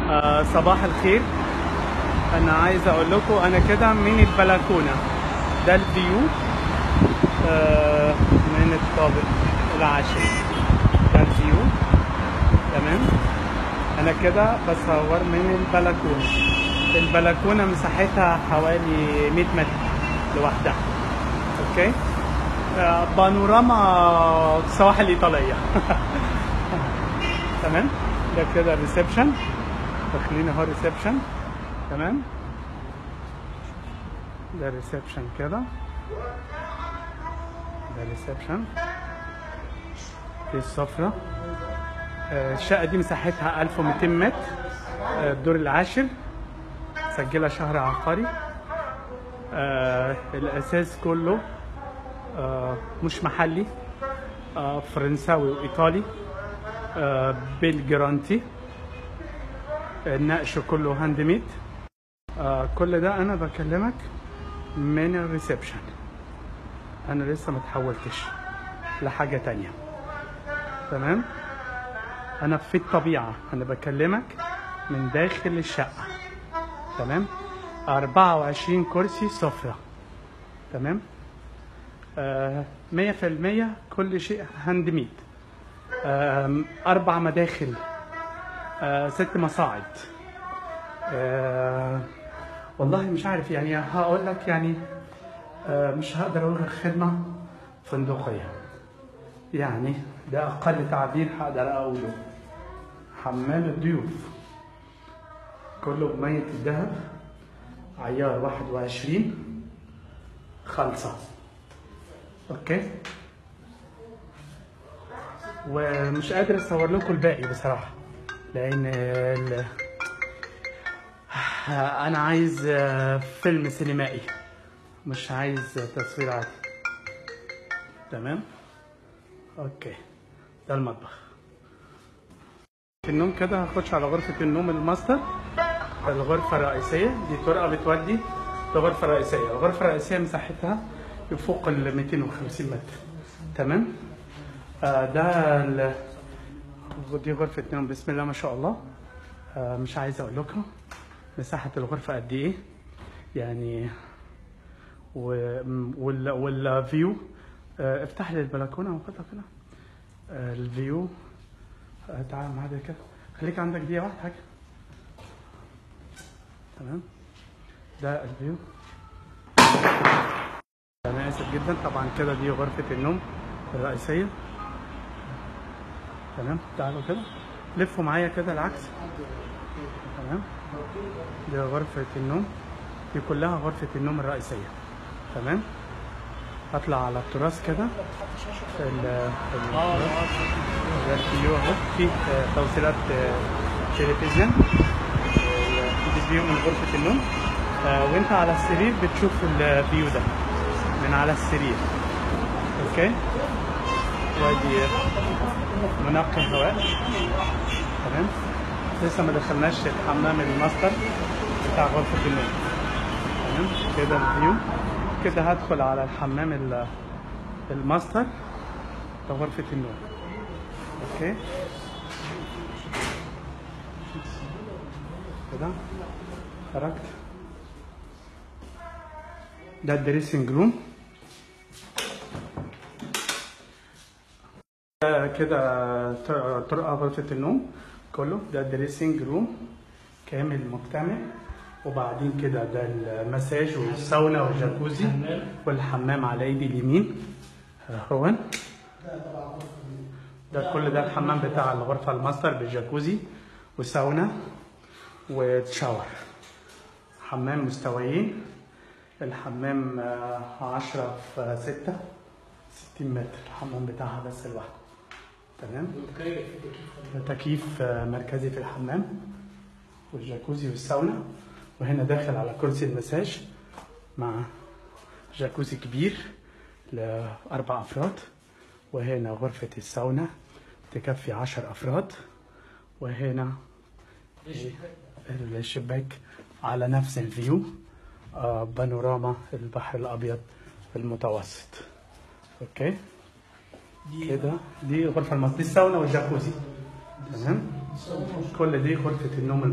آه صباح الخير انا عايز اقول لكم انا كده من البلكونه ده الفيو آه من الطابق العاشر ده الفيو تمام انا كده بصور من البلكونه البلكونه مساحتها حوالي 100 متر لوحدها اوكي آه بانوراما السواحل الايطاليه تمام ده كده ريسبشن داخلين اهو ريسبشن تمام ده ريسبشن كده ده ريسبشن دي السفرة آه، الشقة دي مساحتها 1200 متر آه، الدور العاشر سجلها شهر عقاري آه، الأساس كله آه، مش محلي آه، فرنساوي وإيطالي آه، بالجرانتي النقش كله هاند ميد آه كل ده انا بكلمك من الريسبشن انا لسه ما تحولتش لحاجه تانية تمام انا في الطبيعه انا بكلمك من داخل الشقه تمام 24 كرسي سفره تمام آه 100% كل شيء هاند ميد آه اربع مداخل آه ست مصاعد آه والله مش عارف يعني هقول لك يعني آه مش هقدر اقول خدمه فندقيه يعني ده اقل تعبير هقدر اقوله حمام الضيوف كله بمية الذهب عيار 21 خالصة اوكي ومش قادر اصور لكم الباقي بصراحه لان ال... انا عايز فيلم سينمائي مش عايز تصوير عادي تمام اوكي ده المطبخ في النوم كده هخش على غرفة النوم الماستر الغرفة الرئيسية دي طرقة بتودي لغرفة رئيسية الغرفة الرئيسية مساحتها يفوق ال 250 متر تمام آه ده ال... دي غرفة نوم بسم الله ما شاء الله آه مش عايز اقول لكم مساحة الغرفة قد ايه يعني و... وال... والفيو آه افتح لي البلكونة من فضلك كده آه الفيو آه تعال معايا كده خليك عندك دقيقة واحدة حاجة تمام ده الفيو انا اسف جدا طبعا كده دي غرفة النوم الرئيسية تمام تعالوا كده لفوا معايا كده العكس تمام دي غرفة النوم دي كلها غرفة النوم الرئيسية تمام اطلع على التراس كده ال التراس. ده الفيو اهو في توصيلات تلفزيون دي فيو من غرفة النوم آه، وانت على السرير بتشوف الفيو ده من على السرير اوكي وادي منقي هواء تمام لسه ما دخلناش الحمام الماستر بتاع غرفة النوم تمام كده الفيو كده هدخل على الحمام ال- الماستر بتاع غرفة النوم اوكي كده خرجت ده الدريسنج روم ده كده ط- طرقة غرفة النوم كله ده الدريسنج روم كامل مكتمل وبعدين كده ده المساج والساونا والجاكوزي والحمام على ايدي اليمين هون ده كل ده الحمام بتاع الغرفة الماستر بالجاكوزي وساونا وشاور حمام مستويين الحمام آه، عشرة في ستة ستين متر الحمام بتاعها بس لوحده تمام تكييف آه، مركزي في الحمام والجاكوزي والساونا وهنا داخل على كرسي المساج مع جاكوزي كبير لأربع أفراد وهنا غرفة الساونا تكفي عشر أفراد وهنا الشباك على نفس الفيو آه، بانوراما البحر الأبيض المتوسط أوكي كده دي غرفة المطبخ دي الساونا والجاكوزي تمام كل دي غرفة النوم